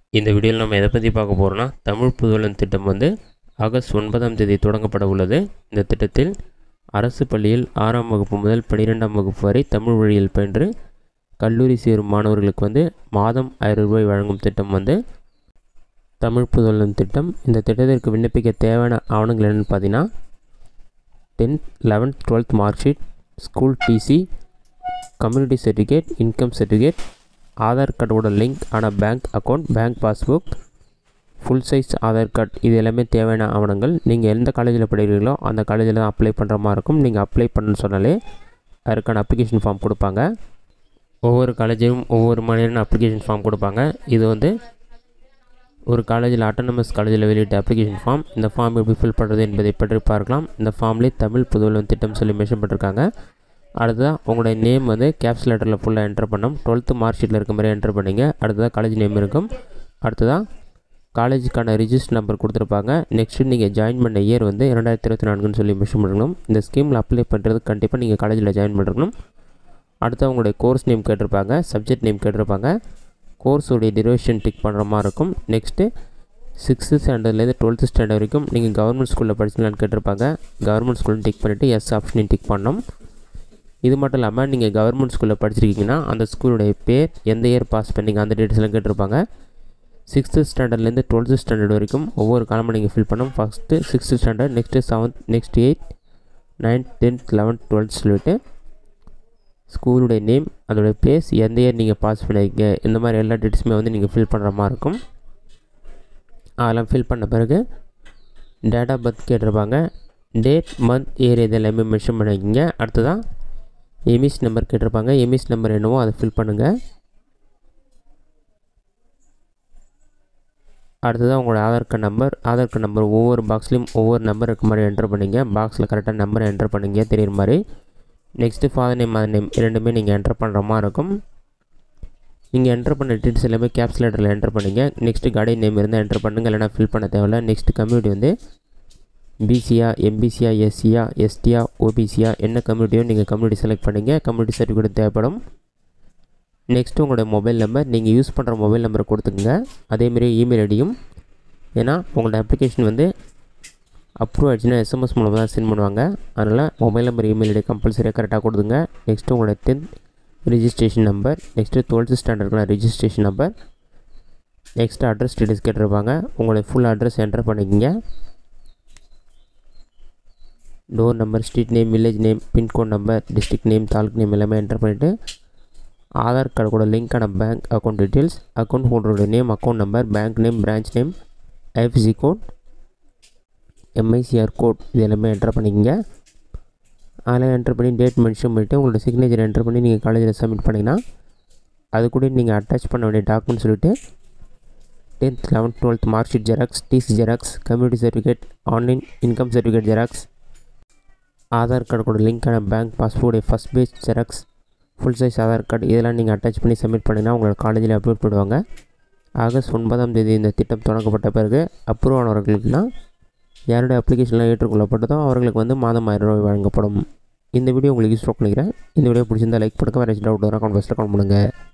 இந்த வீடியோவில் நம்ம எதை பற்றி பார்க்க போகிறோம்னா தமிழ் புதுவலன் திட்டம் வந்து ஆகஸ்ட் ஒன்பதாம் தேதி தொடங்கப்பட உள்ளது இந்த திட்டத்தில் அரசு பள்ளியில் ஆறாம் வகுப்பு முதல் பன்னிரெண்டாம் வகுப்பு வரை தமிழ் வழியில் பயின்று கல்லூரி சேரும் மாணவர்களுக்கு வந்து மாதம் ஆயிரம் ரூபாய் வழங்கும் திட்டம் வந்து தமிழ் புதுவலன் திட்டம் இந்த திட்டத்திற்கு விண்ணப்பிக்க தேவையான ஆவணங்கள் என்னென்னு பார்த்தீங்கன்னா tenth eleventh twelfth mark sheet school TC community certificate income certificate Aadhaar கார்டோட லிங்க் ஆன bank account bank passbook full size Aadhaar card இது எல்லாமே தேவையான ஆவணங்கள் நீங்கள் எந்த காலேஜில் படிக்கிறீங்களோ அந்த காலேஜில் தான் அப்ளை பண்ணுற மாதிரி இருக்கும் நீங்கள் அப்ளை பண்ணணும்னு சொன்னாலே அதற்கான அப்ளிகேஷன் ஃபார்ம் கொடுப்பாங்க ஒவ்வொரு காலேஜிலும் ஒவ்வொரு மாதிரியான அப்ளிகேஷன் ஃபார்ம் கொடுப்பாங்க இது வந்து ஒரு காலேஜில் அட்டானமஸ் காலேஜில் வெளியிட்ட அப்ளிகேஷன் ஃபார்ம் இந்த ஃபார்ம் எப்படி ஃபில் பண்ணுறது என்பதை பற்றி பார்க்கலாம் இந்த ஃபார்ம்லேயே தமிழ் புதுவலன் திட்டம் சொல்லி மென்ஷன் பண்ணிருக்காங்க அடுத்ததாக உங்களுடைய நேம் வந்து கேப்ஸ் லெட்டரில் ஃபுல்லாக என்டர் பண்ணணும் டுவெல்த்து மார்க் ஷீட்டில் இருக்க மாதிரி என்டர் பண்ணிங்க அடுத்ததாக காலேஜ் நேம் இருக்கும் அடுத்ததாக காலேஜுக்கான ரிஜிஸ்டர் நம்பர் கொடுத்துருப்பாங்க நெக்ஸ்ட்டு நீங்கள் ஜாயின் பண்ண இயர் வந்து ரெண்டாயிரத்தி இருபத்தி நான்குன்னு சொல்லி மென்ஷன் பண்ணணும் இந்த ஸ்கீமில் அப்ளை பண்ணுறது கண்டிப்பாக நீங்கள் காலேஜில் ஜாயின் பண்ணிருக்கணும் அடுத்து உங்களுடைய கோர்ஸ் நேம் கேட்டிருப்பாங்க சப்ஜெக்ட் நேம் கேட்டிருப்பாங்க கோர்ஸோடைய டியூரேஷன் டிக் பண்ணுற மாதிரி இருக்கும் நெக்ஸ்ட்டு சிக்ஸ்த்து ஸ்டாண்டர்ட்லேருந்து டுவெல்த்து ஸ்டாண்டர்ட் வரைக்கும் நீங்கள் கவர்மெண்ட் ஸ்கூலில் படிச்சிங்களான்னு கேட்டிருப்பாங்க கவர்மெண்ட் ஸ்கூல்னு டிக் பண்ணிவிட்டு எஸ் ஆப்ஷனையும் டிக் பண்ணணும் இது மட்டும் இல்லாமல் நீங்கள் கவர்மெண்ட் ஸ்கூலில் படிச்சிருக்கீங்கன்னா அந்த ஸ்கூலுடைய பேர் எந்த இயர் பாஸ் பண்ணீங்க அந்த டீட்டெயில்ஸ்லாம் கேட்டிருப்பாங்க சிக்ஸ்த்து ஸ்டாண்டர்ட்லேருந்து டுவெல்த்து ஸ்டாண்டர்ட் வரைக்கும் ஒவ்வொரு காலமும் நீங்கள் ஃபில் பண்ணணும் first sixth standard next seventh next eight ninth tenth eleventh twelfth சொல்லிவிட்டு ஸ்கூலுடைய நேம் அதோடைய பிளேஸ் எந்த இயர் நீங்கள் பாஸ் பண்ணியிருக்கீங்க இந்த மாதிரி எல்லா டீட்டெயில்ஸுமே வந்து நீங்கள் ஃபில் பண்ணுற மாதிரி இருக்கும் அதெல்லாம் ஃபில் பண்ண பிறகு டேட் ஆஃப் பர்த் கேட்டிருப்பாங்க டேட் மந்த் இயர் இது எல்லாமே மென்ஷன் பண்ணிக்கிங்க அடுத்ததான் எமிஸ் நம்பர் கேட்டிருப்பாங்க எமிஸ் நம்பர் என்னவோ அதை ஃபில் பண்ணுங்கள் அடுத்ததாக உங்களோட Aadhaar card number Aadhaar card number ஒவ்வொரு பாக்ஸ்லேயும் ஒவ்வொரு நம்பர் இருக்க மாதிரி என்டர் பண்ணிங்க பாக்ஸில் கரெக்டாக நம்பரை என்டர் பண்ணிங்க தெரியுற மாதிரி next father name mother name இரண்டுமே நீங்கள் என்டர் பண்ணுற மாதிரி இருக்கும் நீங்கள் என்டர் பண்ண டீட்டெயில்ஸ் எல்லாமே கேப்ஸ் லெட்டரில் என்டர் பண்ணிங்க நெக்ஸ்ட்டு கார்டியன் நேம் இருந்தால் என்டர் பண்ணுங்கள் இல்லைனா ஃபில் பண்ண தேவையில்ல நெக்ஸ்ட் கம்யூனிட்டி வந்து பிசியா எம்பிசியா எஸ்சியா எஸ்டியா ஓபிசியா என்ன கம்யூனிட்டியோ நீங்கள் கம்யூனிட்டி செலக்ட் பண்ணிங்க கம்யூனிட்டி சர்டிஃபிகேட் தேவைப்படும் நெக்ஸ்ட்டு உங்களோட மொபைல் நம்பர் நீங்கள் யூஸ் பண்ணுற மொபைல் நம்பரை கொடுத்துக்குங்க அதேமாரி இமெயில் ஐடியும் ஏன்னா உங்களோட அப்ளிகேஷன் வந்து அப்ரூவ் ஆகிடுச்சுன்னா எஸ்எம்எஸ் மூலமாக தான் சென்ட் பண்ணுவாங்க அதனால் மொபைல் நம்பர் இமெயில் ஐடி கம்பல்சரியாக கரெக்டாக கொடுத்துங்க நெக்ஸ்ட்டு உங்களோட tenth registration number next twelfth ஸ்டாண்டர்டுக்கான registration number next address details கேட்டிருப்பாங்க உங்களுடைய ஃபுல் அட்ரஸ் என்டர் பண்ணிக்கங்க door number street name village name pincode number district name taluk name எல்லாமே என்டர் பண்ணிவிட்டு ஆதார் கார்டு கூட லிங்கான பேங்க் அக்கௌண்ட் டீட்டெயில்ஸ் அக்கௌண்ட் ஹோல்டரோட name account number bank name branch name IFSC code MICR code இது எல்லாமே enter பண்ணிக்கங்க அதெல்லாம் என்டர் பண்ணி டேட் மென்ஷன் பண்ணிவிட்டு உங்களோட சிக்னேச்சர் என்டர் பண்ணி நீங்கள் காலேஜில் சப்மிட் பண்ணிங்கன்னா அது கூட நீங்கள் அட்டாச் பண்ண வேண்டிய டாக்குமெண்ட் சொல்லிவிட்டு tenth eleventh twelfth mark sheet xerox TC xerox community certificate online income certificate xerox Aadhaar card கூட லிங்கான bank passport first page xerox full size Aadhaar card இதெல்லாம் நீங்கள் அட்டாச் பண்ணி சப்மிட் பண்ணிங்கன்னா உங்களோட காலேஜில் அப்லோட் பண்ணுவாங்க ஆகஸ்ட் ஒன்பதாம் தேதி இந்த திட்டம் தொடங்கப்பட்ட பிறகு அப்ரூவ் ஆனவர்களுக்குலாம் யாருடைய அப்ளிகேஷன்லாம் ஏற்றுக்கொள்ளப்பட்டதோ அவர்களுக்கு வந்து மாதம் ஆயிரம் ரூபாய் வழங்கப்படும் இந்த வீடியோ உங்களுக்கு யூஸ் பண்ணிக்கிறேன் இந்த வீடியோ பிடிச்சிருந்தால் லைக் பண்ணுங்கள் வேறு டவுட் வர கான்வெஸ்ட்டில் கால் பண்ணுங்கள்